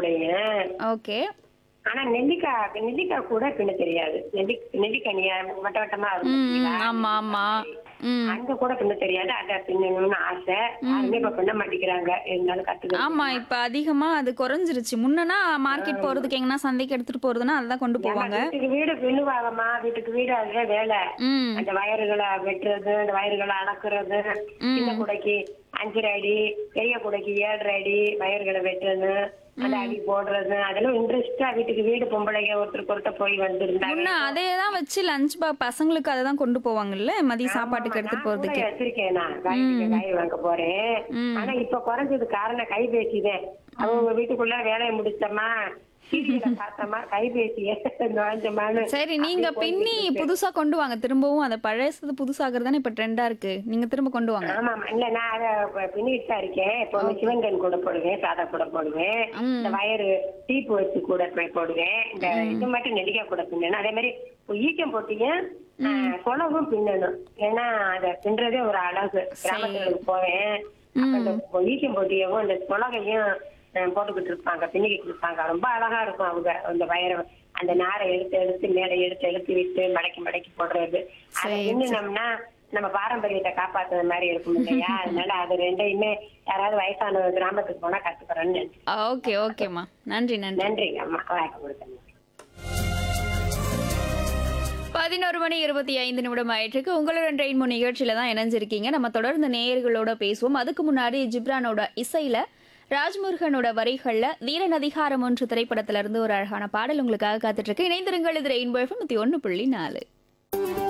முடியும் ஓகே ஆனா நெல்லிக்காய் நெல்லிக்காய் கூட பின்ன தெரியாது நெல்லி நெல்லிக்கனியா வட்ட வட்டமா இருக்கும் ம் ம், பாத்தீங்களா? ஆமா ஆமா ம் அங்க கூட பின்ன தெரியாது அத பின்னணும்னு ஆசை யாருமே இப்ப பின்ன மாட்டேங்கிறாங்க இருந்தாலும் கத்துக்க ஆமா இப்ப அதிகமா அது குறைஞ்சிருச்சு முன்னனா மார்க்கெட் போறதுக்கு எங்கன்னா சந்தைக்கு எடுத்துட்டு போறதுன்னா அதுதான் கொண்டு போவாங்க வீட்டுக்கு வீடு பின்னுவாங்கம்மா வீட்டுக்கு வீடு அதுதான் வேலை ம் அந்த வயறுகளை வெட்டுறது அந்த வயறுகளை அளக்குறது சின்ன குடைக்கு அஞ்சரை அடி பெரிய குடைக்கு ஏழரை அடி வயறுகளை வெட்டுறது அந்த அடி போடுறது அதெல்லாம் இன்ட்ரெஸ்டா வீட்டுக்கு வீடு பொம்பளைங்க ஒருத்தருக்கு ஒருத்தர் போய் வந்திருந்தாங்க முன்ன அதே தான் வச்சு லஞ்ச் பா பசங்களுக்கு அதை தான் கொண்டு போவாங்கல்ல மதிய சாப்பாட்டுக்கு எடுத்துட்டு நான் கூட போறதுக்கு வச்சிருக்கேன் நான் காய்கறி காய் வாங்க போறேன் ஆனா இப்ப குறைஞ்சது காரணம் கைபேசிதான் அவங்க வீட்டுக்குள்ள வேலையை முடிச்சோமா சீரியலை பார்த்தோமா கைபேசிய நுழைஞ்சோமான்னு சரி நீங்க பின்னி புதுசா கொண்டு வாங்க திரும்பவும் அந்த பழசது புதுசாகிறது தானே இப்ப ட்ரெண்டா இருக்கு நீங்க திரும்ப கொண்டு வாங்க ஆமா ஆமா. இல்ல நான் அதை ப- பின்னிட்டு தான் இருக்கேன் இப்போ வந்து சிவங்கன் கூட போடுவேன் சாதா கூட போடுவேன் இந்த வயறு டீப்பு வச்சு கூட போய் போடுவேன் இந்த இது மட்டும் நெல்லிக்காய் கூட பின்னணும் அதே மாதிரி இப்போ ஈக்கம் போட்டீங்க குளவும் பின்னணும் ஏன்னா அதை பின்றதே ஒரு அழகு கிராமத்துக்கு போவேன் அப்ப இந்த இப்போ ஈக்கம் போட்டியவும் இந்த குலகையும் அஹ், போட்டுக்கிட்டு இருப்பாங்க பின்னிக்கிட்டு இருப்பாங்க ரொம்ப அழகா இருக்கும் அவங்க அந்த வயரை அந்த நாரை எடுத்து எடுத்து மேலே எடுத்து எடுத்து விட்டு மடக்கி மடக்கி போடுறது அதை சரி, பின்னினோம்னா நம்ம பாரம்பரியத்தை காப்பாத்துற மாதிரி இருக்கும் இல்லையா அதனால அது ரெண்டையுமே யாராவது வயசான கிராமத்துக்கு போனா கத்துக்கிறோம்னு நினைச்சு ஓகே ஓகேம்மா நன்றி நன்றி நன்றிங்க அம்மா வாய்ப்பு கொடுத்தேன் பதினோரு மணி இருபத்தி ஐந்து நிமிடம் ஆயிட்டிருக்கு உங்களுடன் ரெயின்போ நிகழ்ச்சியில தான் இணைஞ்சிருக்கீங்க நம்ம தொடர்ந்து நேயர்களோட பேசுவோம் அதுக்கு முன்னாடி ஜிப்ரானோட இசையில ராஜ்முருகனோட வரிகள்ல வீரன் அதிகாரம் ஒன்று திரைப்படத்துல இருந்து ஒரு அழகான பாடல் உங்களுக்காக காத்துட்டு இருக்கு இணைந்திருங்கள் இது ரெயின்போ எஃப்எம் ஒன்னு புள்ளி நாலு